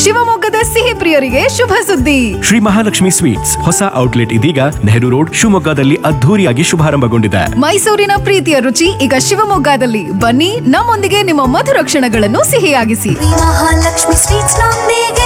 ಶಿವಮೊಗ್ಗದ ಸಿಹಿ ಪ್ರಿಯರಿಗೆ ಶುಭ ಸುದ್ದಿ ಶ್ರೀ ಮಹಾಲಕ್ಷ್ಮಿ ಸ್ವೀಟ್ಸ್ ಹೊಸ ಔಟ್ಲೆಟ್ ಇದೀಗ ನೆಹರು ರೋಡ್ ಶಿವಮೊಗ್ಗದಲ್ಲಿ ಅದ್ಧೂರಿಯಾಗಿ ಶುಭಾರಂಭಗೊಂಡಿದೆ ಮೈಸೂರಿನ ಪ್ರೀತಿಯ ರುಚಿ ಈಗ ಶಿವಮೊಗ್ಗದಲ್ಲಿ ಬನ್ನಿ ನಮ್ಮೊಂದಿಗೆ ನಿಮ್ಮ ಮಧುರ ಕ್ಷಣಗಳನ್ನು ಸಿಹಿಯಾಗಿಸಿ ಮಹಾಲಕ್ಷ್ಮಿ ಸ್ವೀಟ್ಸ್ ನೊಂದಿಗೆ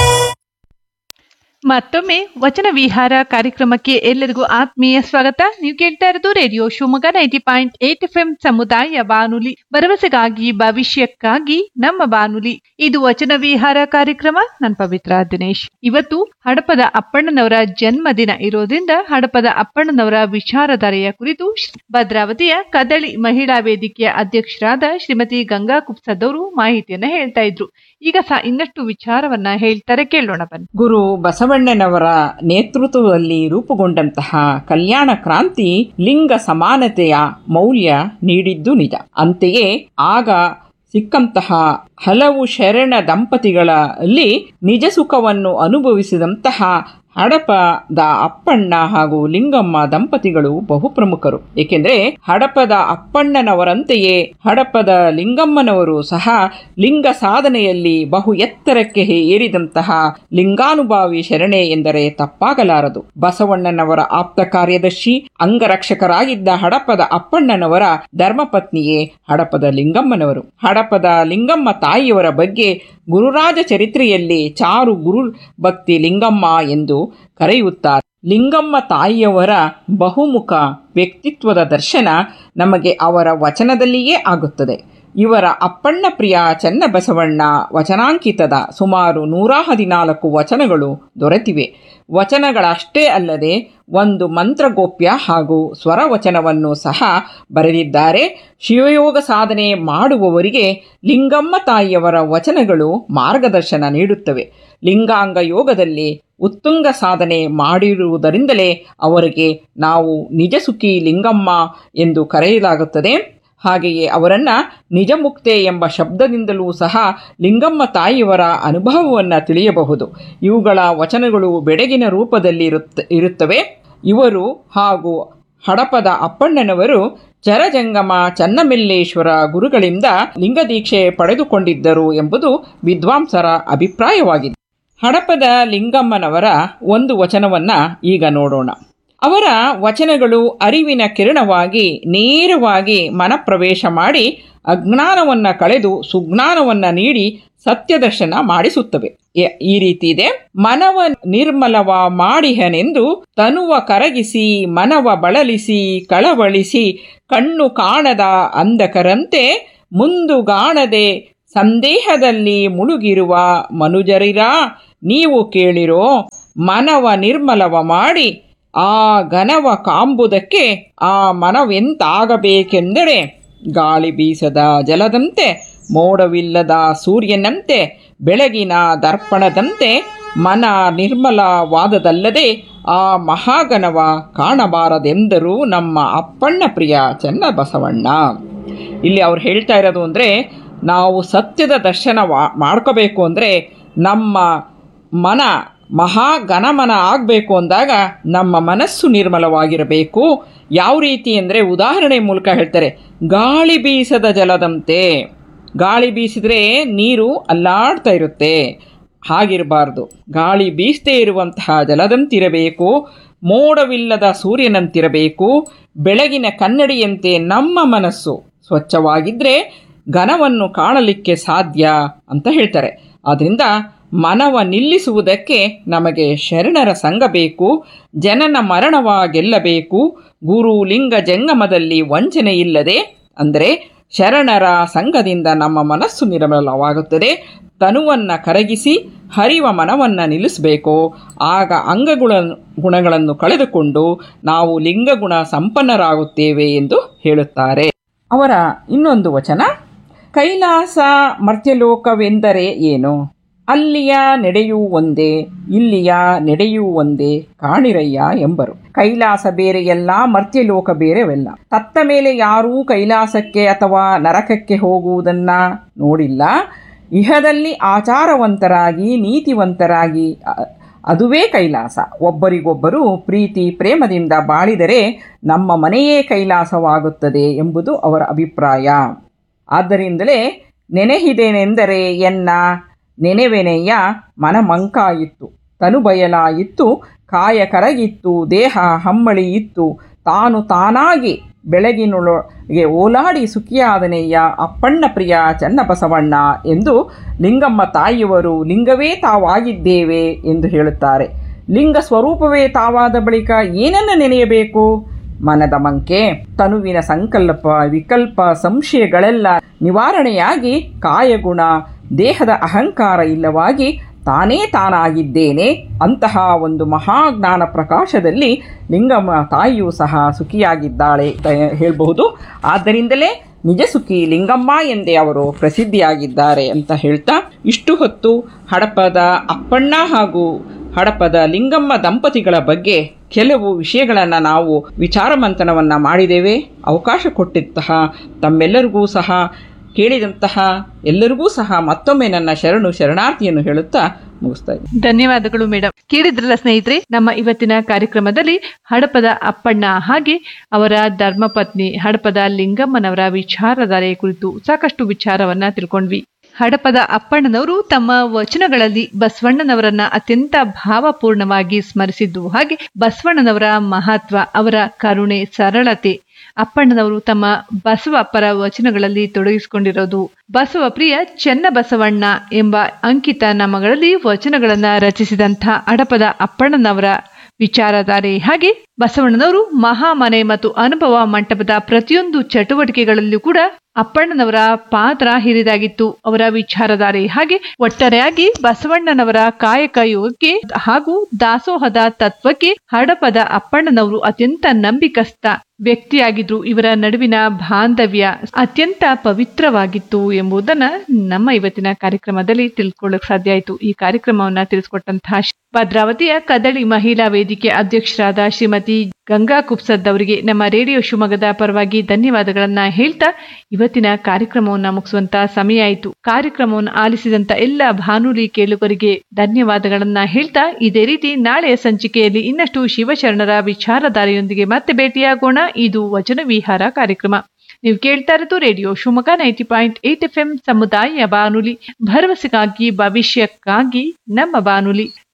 ಮತ್ತೊಮ್ಮೆ ವಚನ ವಿಹಾರ ಕಾರ್ಯಕ್ರಮಕ್ಕೆ ಎಲ್ಲರಿಗೂ ಆತ್ಮೀಯ ಸ್ವಾಗತ ನೀವು ಕೇಳ್ತಾ ಇರೋದು radio Shivamogga ninety point eight F M ಸಮುದಾಯ ಬಾನುಲಿ ಭರವಸೆಗಾಗಿ ಭವಿಷ್ಯಕ್ಕಾಗಿ ನಮ್ಮ ಬಾನುಲಿ ಇದು ವಚನ ವಿಹಾರ ಕಾರ್ಯಕ್ರಮ ನಾನು ಪವಿತ್ರ ದಿನೇಶ್ ಇವತ್ತು ಹಡಪದ ಅಪ್ಪಣ್ಣನವರ ಜನ್ಮದಿನ ಇರೋದ್ರಿಂದ ಹಡಪದ ಅಪ್ಪಣ್ಣನವರ ವಿಚಾರಧಾರೆಯ ಕುರಿತು ಭದ್ರಾವತಿಯ ಕದಳಿ ಮಹಿಳಾ ವೇದಿಕೆಯ ಅಧ್ಯಕ್ಷರಾದ ಶ್ರೀಮತಿ ಗಂಗಾ ಕುಪ್ಸದವರು ಮಾಹಿತಿಯನ್ನ ಹೇಳ್ತಾ ಇದ್ರು ಈಗ ಸಹ ಇನ್ನಷ್ಟು ವಿಚಾರವನ್ನ ಹೇಳ್ತಾರೆ ಕೇಳೋಣ ಬನ್ನಿ ಗುರು ಬಸವಣ್ಣನವರ ನೇತೃತ್ವದಲ್ಲಿ ರೂಪುಗೊಂಡಂತಹ ಕಲ್ಯಾಣ ಕ್ರಾಂತಿ ಲಿಂಗ ಸಮಾನತೆಯ ಮೌಲ್ಯ ನೀಡಿದ್ದು ನಿಜ ಅಂತೆಯೇ ಆಗ ಸಿಕ್ಕಂತಹ ಹಲವು ಶರಣ ದಂಪತಿಗಳಲ್ಲಿ ನಿಜ ಸುಖವನ್ನು ಅನುಭವಿಸಿದಂತಹ ಹಡಪದ ಅಪ್ಪಣ್ಣ ಹಾಗೂ ಲಿಂಗಮ್ಮ ದಂಪತಿಗಳು ಬಹುಪ್ರಮುಖರು ಏಕೆಂದರೆ ಹಡಪದ ಅಪ್ಪಣ್ಣನವರಂತೆಯೇ ಹಡಪದ ಲಿಂಗಮ್ಮನವರು ಸಹ ಲಿಂಗ ಸಾಧನೆಯಲ್ಲಿ ಬಹು ಎತ್ತರಕ್ಕೆ ಏರಿದಂತಹ ಲಿಂಗಾನುಭಾವಿ ಶರಣೆ ಎಂದರೆ ತಪ್ಪಾಗಲಾರದು ಬಸವಣ್ಣನವರ ಆಪ್ತ ಕಾರ್ಯದರ್ಶಿ ಅಂಗರಕ್ಷಕರಾಗಿದ್ದ ಹಡಪದ ಅಪ್ಪಣ್ಣನವರ ಧರ್ಮಪತ್ನಿಯೇ ಹಡಪದ ಲಿಂಗಮ್ಮನವರು ಹಡಪದ ಲಿಂಗಮ್ಮ ತಾಯಿಯವರ ಬಗ್ಗೆ ಗುರುರಾಜ ಚರಿತ್ರೆಯಲ್ಲಿ ಚಾರು ಗುರು ಭಕ್ತಿ ಲಿಂಗಮ್ಮ ಎಂದು ಕರೆಯುತ್ತಾರೆ ಲಿಂಗಮ್ಮ ತಾಯಿಯವರ ಬಹುಮುಖ ವ್ಯಕ್ತಿತ್ವದ ದರ್ಶನ ನಮಗೆ ಅವರ ವಚನದಲ್ಲಿಯೇ ಆಗುತ್ತದೆ ಇವರ ಅಪ್ಪಣ್ಣ ಪ್ರಿಯ ಚನ್ನಬಸವಣ್ಣ ವಚನಾಂಕಿತದ ಸುಮಾರು ನೂರ ಹದಿನಾಲ್ಕು ವಚನಗಳು ದೊರೆತಿವೆ ವಚನಗಳಷ್ಟೇ ಅಲ್ಲದೆ ಒಂದು ಮಂತ್ರಗೋಪ್ಯ ಹಾಗೂ ಸ್ವರವಚನವನ್ನು ಸಹ ಬರೆದಿದ್ದಾರೆ ಶಿವಯೋಗ ಸಾಧನೆ ಮಾಡುವವರಿಗೆ ಲಿಂಗಮ್ಮ ತಾಯಿಯವರ ವಚನಗಳು ಮಾರ್ಗದರ್ಶನ ನೀಡುತ್ತವೆ ಲಿಂಗಾಂಗ ಯೋಗದಲ್ಲಿ ಉತ್ತುಂಗ ಸಾಧನೆ ಮಾಡಿರುವುದರಿಂದಲೇ ಅವರಿಗೆ ನಾವು ನಿಜಸುಖಿ ಲಿಂಗಮ್ಮ ಎಂದು ಕರೆಯಲಾಗುತ್ತದೆ ಹಾಗೆಯೇ ಅವರನ್ನ ನಿಜಮುಕ್ತೆ ಎಂಬ ಶಬ್ದದಿಂದಲೂ ಸಹ ಲಿಂಗಮ್ಮ ತಾಯಿಯವರ ಅನುಭವವನ್ನು ತಿಳಿಯಬಹುದು ಇವುಗಳ ವಚನಗಳು ಬೆಡಗಿನ ರೂಪದಲ್ಲಿ ಇರುತ್ತವೆ ಇವರು ಹಾಗೂ ಹಡಪದ ಅಪ್ಪಣ್ಣನವರು ಚರಜಂಗಮ ಚನ್ನಮೆಲ್ಲೇಶ್ವರ ಗುರುಗಳಿಂದ ಲಿಂಗದೀಕ್ಷೆ ಪಡೆದುಕೊಂಡಿದ್ದರು ಎಂಬುದು ವಿದ್ವಾಂಸರ ಅಭಿಪ್ರಾಯವಾಗಿದೆ ಹಡಪದ ಲಿಂಗಮ್ಮನವರ ಒಂದು ವಚನವನ್ನ ಈಗ ನೋಡೋಣ ಅವರ ವಚನಗಳು ಅರಿವಿನ ಕಿರಣವಾಗಿ ನೇರವಾಗಿ ಮನಪ್ರವೇಶ ಮಾಡಿ ಅಜ್ಞಾನವನ್ನ ಕಳೆದು ಸುಜ್ಞಾನವನ್ನ ನೀಡಿ ಸತ್ಯದರ್ಶನ ಮಾಡಿಸುತ್ತವೆ ಈ ರೀತಿ ಇದೆ ಮನವ ನಿರ್ಮಲವ ಮಾಡಿಹನೆಂದು ತನುವ ಕರಗಿಸಿ ಮನವ ಬಳಲಿಸಿ ಕಳವಳಿಸಿ ಕಣ್ಣು ಕಾಣದ ಅಂಧಕರಂತೆ ಮುಂದುಗಾಣದೆ ಸಂದೇಹದಲ್ಲಿ ಮುಳುಗಿರುವ ಮನುಜರಿರ ನೀವು ಕೇಳಿರೋ ಮನವ ನಿರ್ಮಲವ ಮಾಡಿ ಆ ಘನವ ಕಾಂಬುದಕ್ಕೆ ಆ ಮನವೆಂತಾಗಬೇಕೆಂದರೆ ಗಾಳಿ ಬೀಸದ ಜಲದಂತೆ ಮೋಡವಿಲ್ಲದ ಸೂರ್ಯನಂತೆ ಬೆಳಗಿನ ದರ್ಪಣದಂತೆ ಮನ ನಿರ್ಮಲವಾದದಲ್ಲದೆ ಆ ಮಹಾಗಣವ ಕಾಣಬಾರದೆಂದರು ನಮ್ಮ ಅಪ್ಪಣ್ಣ ಪ್ರಿಯ ಚನ್ನಬಸವಣ್ಣ ಇಲ್ಲಿ ಅವ್ರು ಹೇಳ್ತಾ ಇರೋದು ಅಂದರೆ ನಾವು ಸತ್ಯದ ದರ್ಶನ ಮಾಡ್ಕೋಬೇಕು ಅಂದರೆ ನಮ್ಮ ಮನ ಮಹಾ ಘನಮನ ಆಗಬೇಕು ಅಂದಾಗ ನಮ್ಮ ಮನಸ್ಸು ನಿರ್ಮಲವಾಗಿರಬೇಕು ಯಾವ ರೀತಿ ಅಂದರೆ ಉದಾಹರಣೆ ಮೂಲಕ ಹೇಳ್ತಾರೆ ಗಾಳಿ ಬೀಸದ ಜಲದಂತೆ ಗಾಳಿ ಬೀಸಿದರೆ ನೀರು ಅಲ್ಲಾಡ್ತಾ ಇರುತ್ತೆ ಹಾಗಿರಬಾರ್ದು ಗಾಳಿ ಬೀಸದೇ ಇರುವಂತಹ ಜಲದಂತಿರಬೇಕು ಮೋಡವಿಲ್ಲದ ಸೂರ್ಯನಂತಿರಬೇಕು ಬೆಳಗಿನ ಕನ್ನಡಿಯಂತೆ ನಮ್ಮ ಮನಸ್ಸು ಸ್ವಚ್ಛವಾಗಿದ್ದರೆ ಘನವನ್ನು ಕಾಣಲಿಕ್ಕೆ ಸಾಧ್ಯ ಅಂತ ಹೇಳ್ತಾರೆ ಆದ್ದರಿಂದ ಮನವ ನಿಲ್ಲಿಸುವುದಕ್ಕೆ ನಮಗೆ ಶರಣರ ಸಂಘ ಬೇಕು ಜನನ ಮರಣವ ಗೆಲ್ಲಬೇಕು ಗುರು ಲಿಂಗ ಜಂಗಮದಲ್ಲಿ ವಂಚನೆ ಇಲ್ಲದೆ ಅಂದರೆ ಶರಣರ ಸಂಘದಿಂದ ನಮ್ಮ ಮನಸ್ಸು ನಿರ್ಮಲವಾಗುತ್ತದೆ ತನುವನ್ನು ಕರಗಿಸಿ ಹರಿವ ಮನವನ್ನು ನಿಲ್ಲಿಸಬೇಕು ಆಗ ಅಂಗಗುಣ ಗುಣಗಳನ್ನು ಕಳೆದುಕೊಂಡು ನಾವು ಲಿಂಗಗುಣ ಸಂಪನ್ನರಾಗುತ್ತೇವೆ ಎಂದು ಹೇಳುತ್ತಾರೆ ಅವರ ಇನ್ನೊಂದು ವಚನ ಕೈಲಾಸ ಮರ್ತ್ಯಲೋಕವೆಂದರೆ ಏನು ಅಲ್ಲಿಯ ನಡೆಯೂ ಒಂದೇ ಇಲ್ಲಿಯ ನಡೆಯೂ ಒಂದೇ ಕಾಣಿರಯ್ಯ ಎಂಬರು ಕೈಲಾಸ ಬೇರೆಯಲ್ಲ ಮರ್ತ್ಯಲೋಕ ಬೇರೆವೆಲ್ಲ ತತ್ತ ಮೇಲೆ ಯಾರೂ ಕೈಲಾಸಕ್ಕೆ ಅಥವಾ ನರಕಕ್ಕೆ ಹೋಗುವುದನ್ನ ನೋಡಿಲ್ಲ ಇಹದಲ್ಲಿ ಆಚಾರವಂತರಾಗಿ ನೀತಿವಂತರಾಗಿ ಅದುವೇ ಕೈಲಾಸ ಒಬ್ಬರಿಗೊಬ್ಬರು ಪ್ರೀತಿ ಪ್ರೇಮದಿಂದ ಬಾಳಿದರೆ ನಮ್ಮ ಮನೆಯೇ ಕೈಲಾಸವಾಗುತ್ತದೆ ಎಂಬುದು ಅವರ ಅಭಿಪ್ರಾಯ ಆದ್ದರಿಂದಲೇ ನೆನೆಹಿದೇನೆಂದರೆ ಎನ್ನ ನೆನೆವೆನೆಯ ಮನ ಮಂಕಾಯಿತ್ತು ತನು ಬಯಲಾಯಿತ್ತು ಕಾಯ ಕರಗಿತ್ತು ದೇಹ ಹಮ್ಮಳಿ ಇತ್ತು ತಾನು ತಾನಾಗಿ ಬೆಳಗಿನೊಳಗೆ ಓಲಾಡಿ ಸುಖಿಯಾದನೆಯ ಅಪ್ಪಣ್ಣ ಪ್ರಿಯ ಚನ್ನಬಸವಣ್ಣ ಎಂದು ಲಿಂಗಮ್ಮ ತಾಯಿಯವರು ಲಿಂಗವೇ ತಾವಾಗಿದ್ದೇವೆ ಎಂದು ಹೇಳುತ್ತಾರೆ ಲಿಂಗ ಸ್ವರೂಪವೇ ತಾವಾದ ಬಳಿಕ ಏನನ್ನು ನೆನೆಯಬೇಕು ಮನದ ಮಂಕೆ ತನುವಿನ ಸಂಕಲ್ಪ ವಿಕಲ್ಪ ಸಂಶಯಗಳೆಲ್ಲ ನಿವಾರಣೆಯಾಗಿ ಕಾಯಗುಣ ದೇಹದ ಅಹಂಕಾರ ಇಲ್ಲವಾಗಿ ತಾನೇ ತಾನಾಗಿದ್ದೇನೆ ಅಂತಹ ಒಂದು ಮಹಾಜ್ಞಾನ ಪ್ರಕಾಶದಲ್ಲಿ ಲಿಂಗಮ್ಮ ತಾಯಿಯೂ ಸಹ ಸುಖಿಯಾಗಿದ್ದಾಳೆ ಅಂತ ಹೇಳಬಹುದು ಆದ್ದರಿಂದಲೇ ನಿಜ ಸುಖಿ ಲಿಂಗಮ್ಮ ಎಂದೇ ಅವರು ಪ್ರಸಿದ್ಧಿಯಾಗಿದ್ದಾರೆ ಅಂತ ಹೇಳ್ತಾ ಇಷ್ಟು ಹೊತ್ತು ಹಡಪದ ಅಪ್ಪಣ್ಣ ಹಾಗೂ ಹಡಪದ ಲಿಂಗಮ್ಮ ದಂಪತಿಗಳ ಬಗ್ಗೆ ಕೆಲವು ವಿಷಯಗಳನ್ನು ನಾವು ವಿಚಾರ ಮಂಥನವನ್ನು ಮಾಡಿದ್ದೇವೆ ಅವಕಾಶ ಕೊಟ್ಟಿದ್ದಂತಹ ತಮ್ಮೆಲ್ಲರಿಗೂ ಸಹ ಕೇಳಿದಂತಹ ಎಲ್ಲರಿಗೂ ಸಹ ಮತ್ತೊಮ್ಮೆ ನನ್ನ ಶರಣು ಶರಣಾರ್ಥಿಯನ್ನು ಹೇಳುತ್ತಾ ಮುಗಿಸ್ತಾ ಇದ್ದೀನಿ ಧನ್ಯವಾದಗಳು ಮೇಡಮ್ ಕೇಳಿದ್ರಲ್ಲ ಸ್ನೇಹಿತರೆ ನಮ್ಮ ಇವತ್ತಿನ ಕಾರ್ಯಕ್ರಮದಲ್ಲಿ ಹಡಪದ ಅಪ್ಪಣ್ಣ ಹಾಗೆ ಅವರ ಧರ್ಮಪತ್ನಿ ಹಡಪದ ಲಿಂಗಮ್ಮನವರ ವಿಚಾರಧಾರೆ ಕುರಿತು ಸಾಕಷ್ಟು ವಿಚಾರವನ್ನ ತಿಳ್ಕೊಂಡ್ವಿ ಹಡಪದ ಅಪ್ಪಣ್ಣನವರು ತಮ್ಮ ವಚನಗಳಲ್ಲಿ ಬಸವಣ್ಣನವರನ್ನ ಅತ್ಯಂತ ಭಾವಪೂರ್ಣವಾಗಿ ಸ್ಮರಿಸಿದ್ದು ಹಾಗೆ ಬಸವಣ್ಣನವರ ಮಹತ್ವ ಅವರ ಕರುಣೆ ಸರಳತೆ ಅಪ್ಪಣ್ಣನವರು ತಮ್ಮ ಬಸವ ಪರ ವಚನಗಳಲ್ಲಿ ತೊಡಗಿಸಿಕೊಂಡಿರೋದು ಬಸವ ಪ್ರಿಯ ಚೆನ್ನ ಬಸವಣ್ಣ ಎಂಬ ಅಂಕಿತ ನಾಮಗಳಲ್ಲಿ ವಚನಗಳನ್ನ ರಚಿಸಿದಂಥ ಅಡಪದ ಅಪ್ಪಣ್ಣನವರ ವಿಚಾರಧಾರೆ ಹಾಗೆ ಬಸವಣ್ಣನವರು ಮಹಾಮನೆ ಮತ್ತು ಅನುಭವ ಮಂಟಪದ ಪ್ರತಿಯೊಂದು ಚಟುವಟಿಕೆಗಳಲ್ಲೂ ಕೂಡ ಅಪ್ಪಣ್ಣನವರ ಪಾತ್ರ ಹಿರಿದಾಗಿತ್ತು ಅವರ ವಿಚಾರಧಾರೆ ಹಾಗೆ ಒಟ್ಟಾರೆಯಾಗಿ ಬಸವಣ್ಣನವರ ಕಾಯಕ ಯೋಗಕ್ಕೆ ಹಾಗೂ ದಾಸೋಹದ ತತ್ವಕ್ಕೆ ಹಡಪದ ಅಪ್ಪಣ್ಣನವರು ಅತ್ಯಂತ ನಂಬಿಕಸ್ಥ ವ್ಯಕ್ತಿಯಾಗಿದ್ರು ಇವರ ನಡುವಿನ ಬಾಂಧವ್ಯ ಅತ್ಯಂತ ಪವಿತ್ರವಾಗಿತ್ತು ಎಂಬುದನ್ನ ನಮ್ಮ ಇವತ್ತಿನ ಕಾರ್ಯಕ್ರಮದಲ್ಲಿ ತಿಳ್ಕೊಳ್ಳಕ್ ಸಾಧ್ಯ ಆಯಿತು ಈ ಕಾರ್ಯಕ್ರಮವನ್ನ ತಿಳಿಸ್ಕೊಟ್ಟಂತಹ ಭದ್ರಾವತಿಯ ಕದಳಿ ಮಹಿಳಾ ವೇದಿಕೆ ಅಧ್ಯಕ್ಷರಾದ ಶ್ರೀಮತಿ ಗಂಗಾ ಕುಪ್ಸದ್ ಅವರಿಗೆ ನಮ್ಮ ರೇಡಿಯೋ ಶಿವಮೊಗ್ಗದ ಪರವಾಗಿ ಧನ್ಯವಾದಗಳನ್ನ ಹೇಳ್ತಾ ಇವತ್ತಿನ ಕಾರ್ಯಕ್ರಮವನ್ನ ಮುಗಿಸುವಂತ ಸಮಯ ಆಯಿತು ಕಾರ್ಯಕ್ರಮವನ್ನು ಆಲಿಸಿದಂತ ಎಲ್ಲ ಭಾನುಲಿ ಕೇಳುಗರಿಗೆ ಧನ್ಯವಾದಗಳನ್ನ ಹೇಳ್ತಾ ಇದೇ ರೀತಿ ನಾಳೆಯ ಸಂಚಿಕೆಯಲ್ಲಿ ಇನ್ನಷ್ಟು ಶಿವಶರಣರ ವಿಚಾರಧಾರೆಯೊಂದಿಗೆ ಮತ್ತೆ ಭೇಟಿಯಾಗೋಣ ಇದು ವಚನ ವಿಹಾರ ಕಾರ್ಯಕ್ರಮ ನೀವು ಕೇಳ್ತಾ ಇರೋದು radio Shivamogga ninety point eight F M ಸಮುದಾಯ ಬಾನುಲಿ ಭರವಸೆಗಾಗಿ ಭವಿಷ್ಯಕ್ಕಾಗಿ ನಮ್ಮ ಬಾನುಲಿ